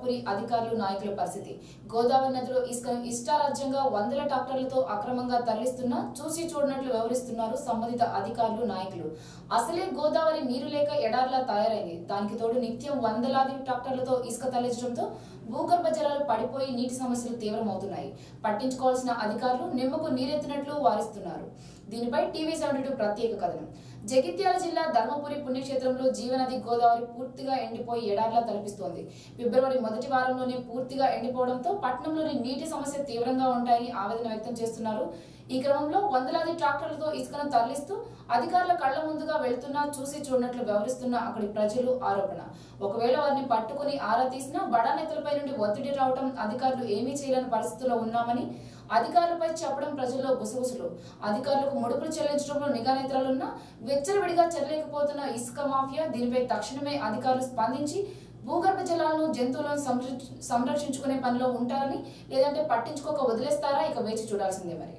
ధర్మపురి అధికారులు నాయకుల పరిస్థితి గోదావరి నదిలో ఇసుక ఇష్టారాజ్యంగా వందల ట్రాక్టర్లతో అక్రమంగా తరలిస్తున్నా చూసి చూడనట్లు వ్యవహరిస్తున్నారు సంబంధిత అధికారులు నాయకులు అసలే గోదావరి నీరు లేక ఎడార్లా తయారైంది దానికి తోడు నిత్యం వందలాది ట్రాక్టర్లతో ఇసుక తరలించడంతో భూగర్భ జలాలు పడిపోయి నీటి సమస్యలు తీవ్రమవుతున్నాయి పట్టించుకోవాల్సిన అధికారులు నిమ్మకు నీరెత్తినట్లు వారిస్తున్నారు దీనిపై టీవీ సెవెంటీ టూ ప్రత్యేక కథనం జగిత్యాల జిల్లా ధర్మపురి పుణ్యక్షేత్రంలో జీవనది గోదావరి పూర్తిగా ఎండిపోయి ఎడార్లా తలపిస్తోంది ఫిబ్రవరి మొదటి వారంలోనే పూర్తిగా ఎండిపోవడంతో పట్టణంలోని నీటి సమస్య తీవ్రంగా ఉంటాయని ఆవేదన వ్యక్తం చేస్తున్నారు ఈ క్రమంలో వందలాది ట్రాక్టర్లతో ఇసుకను తరలిస్తూ అధికారుల కళ్ల ముందుగా వెళ్తున్నా చూసి చూడనట్లు వ్యవహరిస్తున్న అక్కడి ప్రజలు ఆరోపణ ఒకవేళ వారిని పట్టుకుని ఆరా తీసినా బడా నేతలపై నుండి ఒత్తిడి రావడం అధికారులు ఏమీ చేయలేని పరిస్థితుల్లో ఉన్నామని అధికారులపై చెప్పడం ప్రజల్లో గుసగుసలు అధికారులకు ముడుపులు చెల్లించడంలో నిఘా నేత్రాలున్నా వెచ్చలవిడిగా చెల్లలేకపోతున్న ఇసుక మాఫియా దీనిపై తక్షణమే అధికారులు స్పందించి భూగర్భ జలాలను జంతువులను సంరక్ష- సంరక్షించుకునే పనిలో ఉంటారని లేదంటే పట్టించుకోక వదిలేస్తారా ఇక వేచి చూడాల్సిందే మరి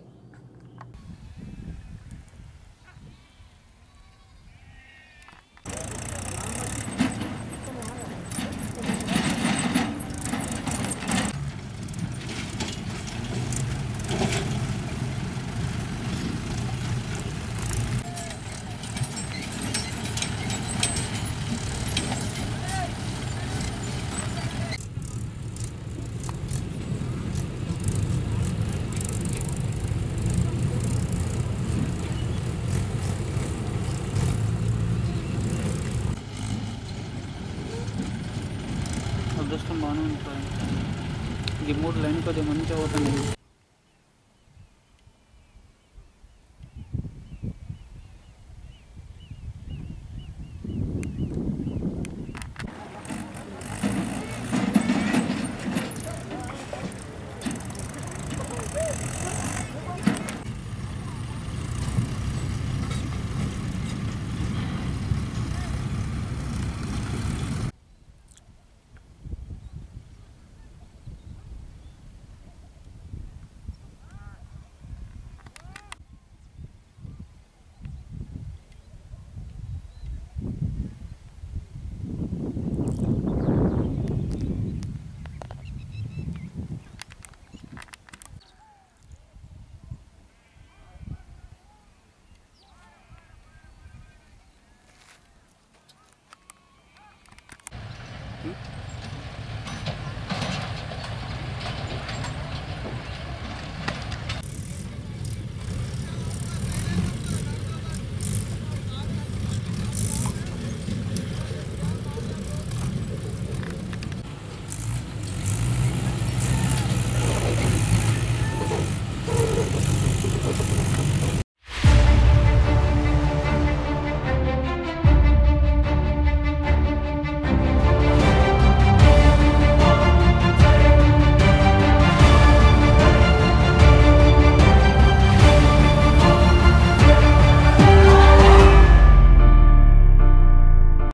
అదృష్టం బాగానే ఉంటుంది ఈ మూడు లైన్ కొద్దిగా మంచిగా పోతుంది